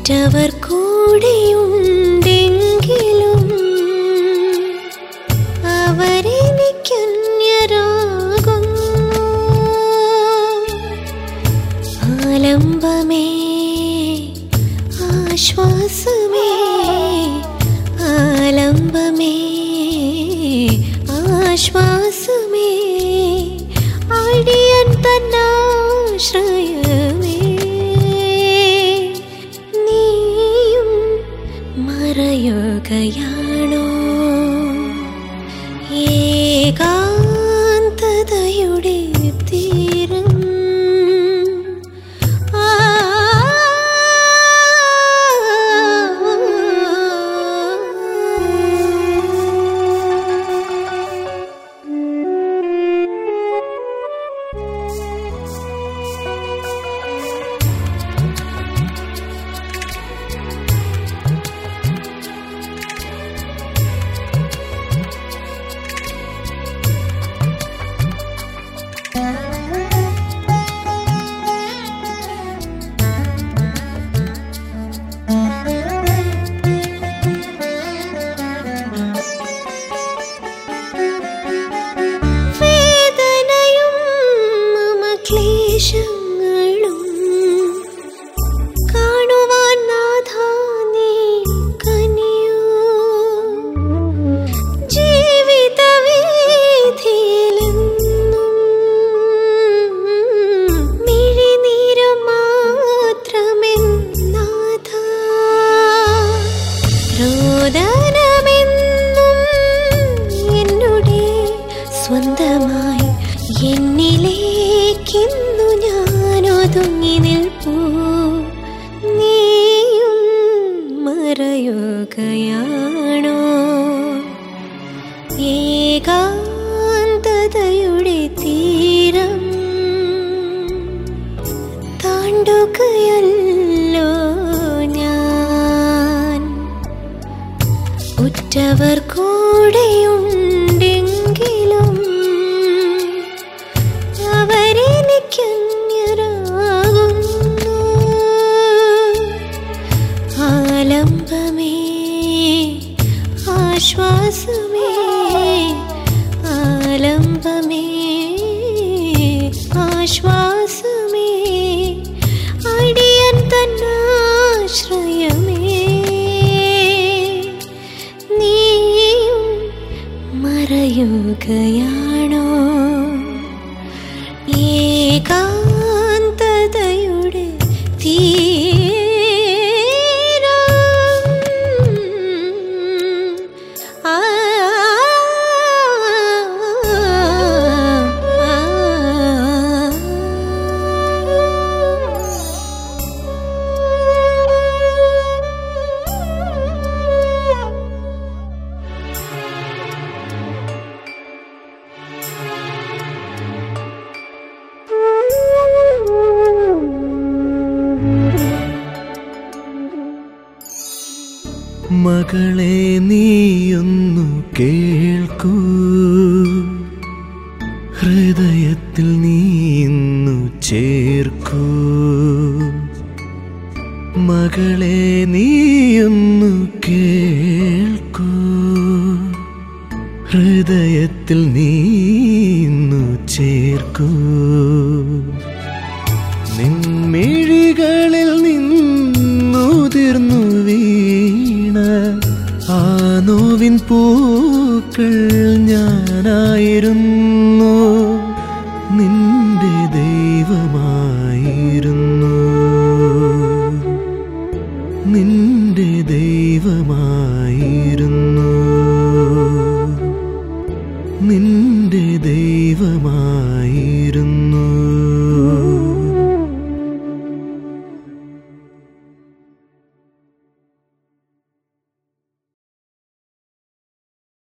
ഉറ്റവർ കൂടെയുണ്ടെങ്കിലും അവരെനിക്കന്യരാകുന്നു ആലംബമേ ആശ്വാസമേ ആലംബമേ ആശ്വാസമേ അടിയൻ തന്നാശ്രയമേ നീയും മറയുകയാണോ ഏകാന്തതയുടെ തീരം ആ വേദനയും മമ ക്ലേശങ്ങളും കാണുവാൻ നാഥാ നീ കനിയൂ ജീവിതവേദിയിലെന്നും മിഴിനീരു മാത്രമെന്നാഥാ രോദനമെന്നും എന്നുടെ സ്വന്തമായി എന്നിലേക്കിന്നു ഞാനൊതുങ്ങി നിൽപ്പൂ നീയും മറയുകയാണോ ഏകാന്തതയുടെ തീരം താണ്ടുകയല്ലോ ഞാൻ ഉറ്റവർ കൂടെയുണ്ടെങ്കിലും അവരെനിക്കന്യരാകുന്നു ആലംബമേ ആശ്വാസമേ ആലംബമേ ആശ്വാസമേ അടിയൻ തന്നാശ്രയമേ നീയും മറയുകയാണോ ഏകാന്തതയുടെ തീരം ആ മകളെ നീയൊന്നു കേൾക്കൂ ഹൃദയത്തിൽ നീ ഇന്നു ചേർക്കൂ മകളെ നീയൊന്നു കേൾക്കൂ ഹൃദയത്തിൽ നീ ഇന്നു ചേർക്കൂ നിൻമിഴികളിൽ നിന്നുതിർന്നു വീണ ആ നോവിൻ പൂക്കൾ ഞാനായിരുന്നു നിന്റെ ദൈവമായിരുന്നു നിന്റെ ദൈവമായിരുന്നു